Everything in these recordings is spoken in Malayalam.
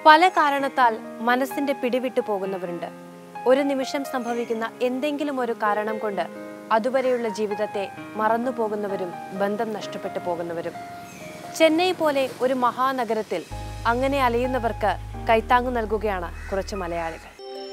പല കാരണത്താൽ മനസ്സിന്റെ പിടിവിട്ടു പോകുന്നവരുണ്ട് ഒരു നിമിഷം സംഭവിക്കുന്ന എന്തെങ്കിലും ഒരു കാരണം കൊണ്ട് അതുവരെയുള്ള ജീവിതത്തെ മറന്നു പോകുന്നവരും ബന്ധം നഷ്ടപ്പെട്ടു പോകുന്നവരും ചെന്നൈ പോലെ ഒരു മഹാനഗരത്തിൽ അങ്ങനെ അലയുന്നവർക്ക് കൈത്താങ്ങു നൽകുകയാണ് കുറച്ച് മലയാളികൾ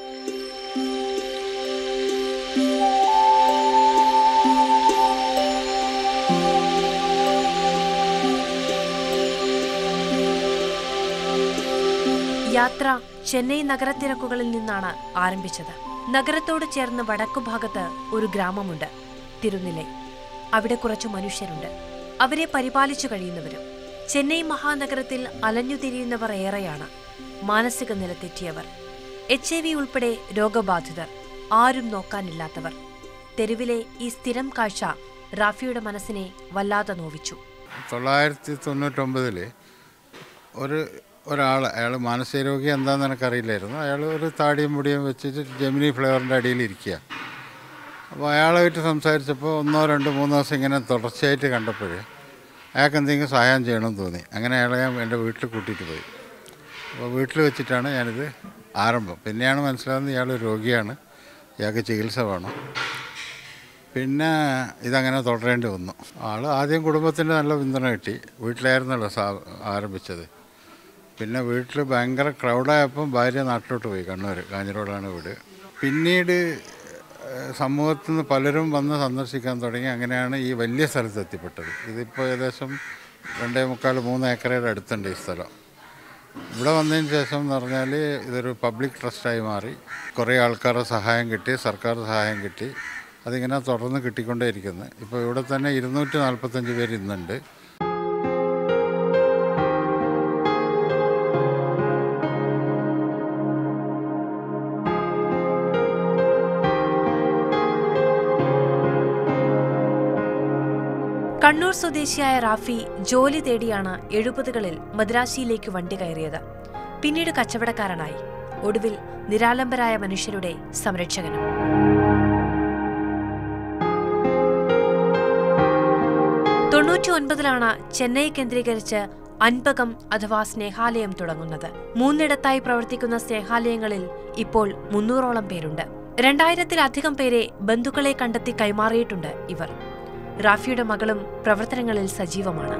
യാത്ര ചെന്നൈ നഗരത്തിരക്കുകളിൽ നിന്നാണ് ആരംഭിച്ചത് നഗരത്തോട് ചേർന്ന് വടക്കുഭാഗത്ത് ഒരു ഗ്രാമമുണ്ട് തിരുനിലൈ അവിടെ കുറച്ചു മനുഷ്യരുണ്ട് അവരെ പരിപാലിച്ചു കഴിയുന്നവരും ചെന്നൈ മഹാനഗരത്തിൽ അലഞ്ഞുതിരിയുന്നവർ ഏറെയാണ് മാനസിക നിലതെറ്റിയവർ എച്ച് ഐ വി ഉൾപ്പെടെ രോഗബാധിതർ ആരും നോക്കാനില്ലാത്തവർ തെരുവിലെ ഈ സ്ഥിരം കാഴ്ച റാഫിയുടെ മനസ്സിനെ വല്ലാതെ നോവിച്ചു തൊള്ളായിരത്തി തൊണ്ണൂറ്റൊമ്പതിൽ ഒരു ഒരാൾ അയാൾ മാനസിക രോഗി എന്താണെന്ന് എനിക്കറിയില്ലായിരുന്നു അയാൾ ഒരു താടിയും മുടിയും വെച്ചിട്ട് ജെമിനി ഫ്ലേവറിൻ്റെ അടിയിൽ ഇരിക്കുക അപ്പോൾ അയാളായിട്ട് സംസാരിച്ചപ്പോൾ ഒന്നോ രണ്ടോ മൂന്നോ ദിവസം ഇങ്ങനെ തുടർച്ചയായിട്ട് കണ്ടപ്പോൾ അയാൾക്ക് എന്തെങ്കിലും സഹായം ചെയ്യണമെന്ന് തോന്നി അങ്ങനെ അയാളെ ഞാൻ എൻ്റെ വീട്ടിൽ കൂട്ടിയിട്ട് പോയി അപ്പോൾ വീട്ടിൽ വെച്ചിട്ടാണ് ഞാനിത് ആരംഭം പിന്നെയാണ് മനസ്സിലാകുന്നത് ഇയാൾ രോഗിയാണ് ഇയാൾക്ക് ചികിത്സ വേണം പിന്നെ ഇതങ്ങനെ തുടരേണ്ടി വന്നു ആൾ ആദ്യം കുടുംബത്തിൻ്റെ നല്ല പിന്തുണ കിട്ടി വീട്ടിലായിരുന്നല്ലോ സാ ആരംഭിച്ചത് പിന്നെ വീട്ടിൽ ഭയങ്കര ക്രൗഡായപ്പം ഭാര്യ നാട്ടിലോട്ട് പോയി കണ്ണൂർ കാഞ്ഞിരോടാണ് വീട് പിന്നീട് ഏഹ്, സമൂഹത്തിൽ നിന്ന് പലരും വന്ന് സന്ദർശിക്കാൻ തുടങ്ങി അങ്ങനെയാണ് ഈ വലിയ സ്ഥലത്ത് എത്തിപ്പെട്ടത് ഇതിപ്പോൾ ഏകദേശം രണ്ടേ മുക്കാൽ മൂന്ന് ഏക്കറയുടെ അടുത്തുണ്ട് ഈ സ്ഥലം ഇവിടെ വന്നതിന് ശേഷം എന്ന് പറഞ്ഞാൽ ഇതൊരു പബ്ലിക് ട്രസ്റ്റായി മാറി കുറേ ആൾക്കാരുടെ സഹായം കിട്ടി സർക്കാർ സഹായം കിട്ടി അതിങ്ങനെ തുടർന്ന് കിട്ടിക്കൊണ്ടേയിരിക്കുന്നത് ഇപ്പോൾ ഇവിടെ തന്നെ ഇരുന്നൂറ്റി നാൽപ്പത്തഞ്ച് പേര് ഇന്നുണ്ട് കണ്ണൂർ സ്വദേശിയായ റാഫി ജോലി തേടിയാണ് എഴുപതുകളിൽ മദ്രാശിയിലേക്ക് വണ്ടി കയറിയത് പിന്നീട് കച്ചവടക്കാരനായി ഒടുവിൽ നിരാലംബരായ മനുഷ്യരുടെ സംരക്ഷകനും തൊണ്ണൂറ്റി ഒൻപതിലാണ് ചെന്നൈ കേന്ദ്രീകരിച്ച് അൻപകം അഥവാ സ്നേഹാലയം തുടങ്ങുന്നത് മൂന്നിടത്തായി പ്രവർത്തിക്കുന്ന സ്നേഹാലയങ്ങളിൽ ഇപ്പോൾ മുന്നൂറോളം പേരുണ്ട് രണ്ടായിരത്തിലധികം പേരെ ബന്ധുക്കളെ കണ്ടെത്തി കൈമാറിയിട്ടുണ്ട് ഇവർ റാഫിയുടെ മകളും പ്രവർത്തനങ്ങളിൽ സജീവമാണ്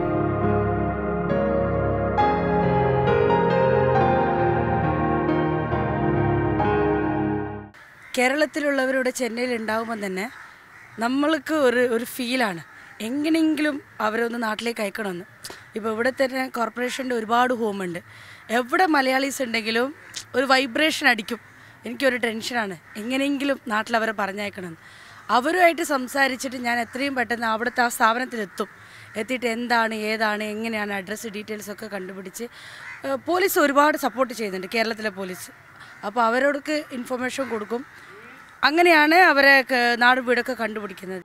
കേരളത്തിലുള്ളവരുടെ ചെന്നൈയിൽ ഉണ്ടാകുമ്പോൾ തന്നെ നമ്മൾക്ക് ഒരു ഒരു ഫീലാണ് എങ്ങനെയെങ്കിലും അവരെ ഒന്ന് നാട്ടിലേക്ക് അയക്കണമെന്ന് ഇപ്പോൾ ഇവിടെ തന്നെ കോർപ്പറേഷൻ്റെ ഒരുപാട് ഹോമുണ്ട് എവിടെ മലയാളീസ് ഉണ്ടെങ്കിലും ഒരു വൈബ്രേഷൻ അടിക്കും എനിക്കൊരു ടെൻഷനാണ് എങ്ങനെയെങ്കിലും നാട്ടിൽ അവരെ പറഞ്ഞയക്കണമെന്ന് അവരുമായിട്ട് സംസാരിച്ചിട്ട് ഞാൻ എത്രയും പെട്ടെന്ന് അവിടുത്തെ ആ സ്ഥാപനത്തിലെത്തും എത്തിയിട്ട് എന്താണ് ഏതാണ് എങ്ങനെയാണ് അഡ്രസ്സ് ഡീറ്റെയിൽസ് ഒക്കെ കണ്ടുപിടിച്ച് ഏഹ് പോലീസ് ഒരുപാട് സപ്പോർട്ട് ചെയ്യുന്നുണ്ട് കേരളത്തിലെ പോലീസ് അപ്പോൾ അവരോടൊക്കെ ഇൻഫർമേഷൻ കൊടുക്കും അങ്ങനെയാണ് അവരെ ക- നാടും വീടൊക്കെ കണ്ടുപിടിക്കുന്നത്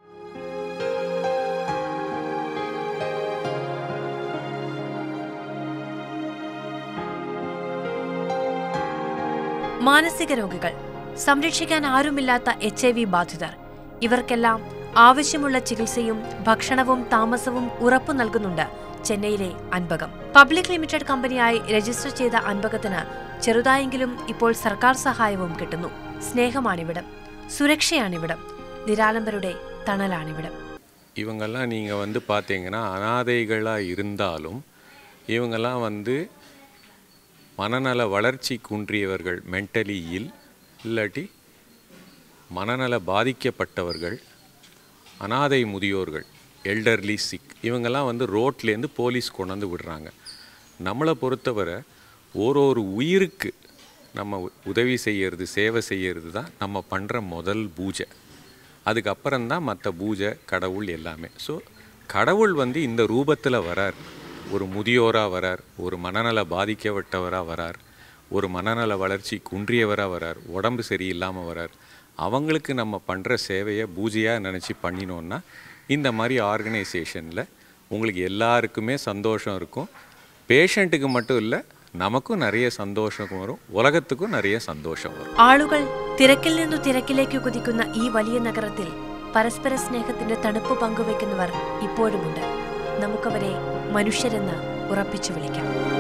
മാനസിക രോഗികൾ സംരക്ഷിക്കാൻ ആരുമില്ലാത്ത എച്ച് ഐ വി ബാധിതർ ഇവർക്കെല്ലാം ആവശ്യമുള്ള ചികിത്സയും ഭക്ഷണവും താമസവും ഉറപ്പു നൽകുന്നുണ്ട് ചെന്നൈയിലെ അൻപകം പബ്ലിക് ലിമിറ്റഡ് കമ്പനിയായി രജിസ്റ്റർ ചെയ്ത അൻപകത്തിന് ചെറുതായെങ്കിലും ഇപ്പോൾ സർക്കാർ സഹായവും കിട്ടുന്നു സ്നേഹമാണിവിടം സുരക്ഷയാണിവിടം നിരാലംബരുടെ തണലാണിവിടം இவங்கெல்லாம் நீங்கள் வந்து பார்த்தீங்கன்னா அனாதைகளாக இருந்தாலும் இவங்கெல்லாம் வந்து மனநல வளர்ச்சி குன்றியவர்கள் மென்டலி இல் இல்லாட்டி மனநல பாதிக்கப்பட்டவர்கள் அனாதை முதியோர்கள் எல்டர்லி சிக் இவங்கெல்லாம் வந்து ரோட்லேருந்து போலீஸ் கொண்டாந்து விடுறாங்க நம்மளை பொறுத்தவரை ஒரு ஒரு உயிருக்கு நம்ம உ- உதவி செய்யறது சேவை செய்யறது தான் நம்ம பண்ணுற முதல் பூஜை அதுக்கப்புறம் தான் மற்ற பூஜை கடவுள் எல்லாமே ஸோ கடவுள் வந்து இந்த ரூபத்தில் வரார் ஒரு முதியோராக வரார் ஒரு மனநல பாதிக்கப்பட்டவராக வரார் ஒரு மனநல வளர்ச்சி குன்றியவராக வரார் உடம்பு சரியில்லாமல் வரார் அவங்களுக்கு நம்ம பண்ணுற சேவையை பூஜையாக நினச்சி பண்ணினோன்னா இந்த மாதிரி ஆர்கனைசேஷனில் உங்களுக்கு எல்லாருக்குமே சந்தோஷம் இருக்கும் பேஷண்ட்டுக்கு மட்டும் இல்லை നമുക്കും நிறைய സന്തോഷം വരും ഉലകത്തുക്കും நிறைய സന്തോഷം വരും ആളുകൾ തിരക്കിൽ നിന്നു തിരക്കിലേക്ക് കുതിക്കുന്ന ഈ വലിയ നഗരത്തിൽ പരസ്പര സ്നേഹത്തിന്റെ തണുപ്പ് പങ്കുവെക്കുന്നവർ ഇപ്പോഴുമുണ്ട് നമുക്കവരെ മനുഷ്യരെന്ന് ഉറപ്പിച്ചു വിളിക്കാം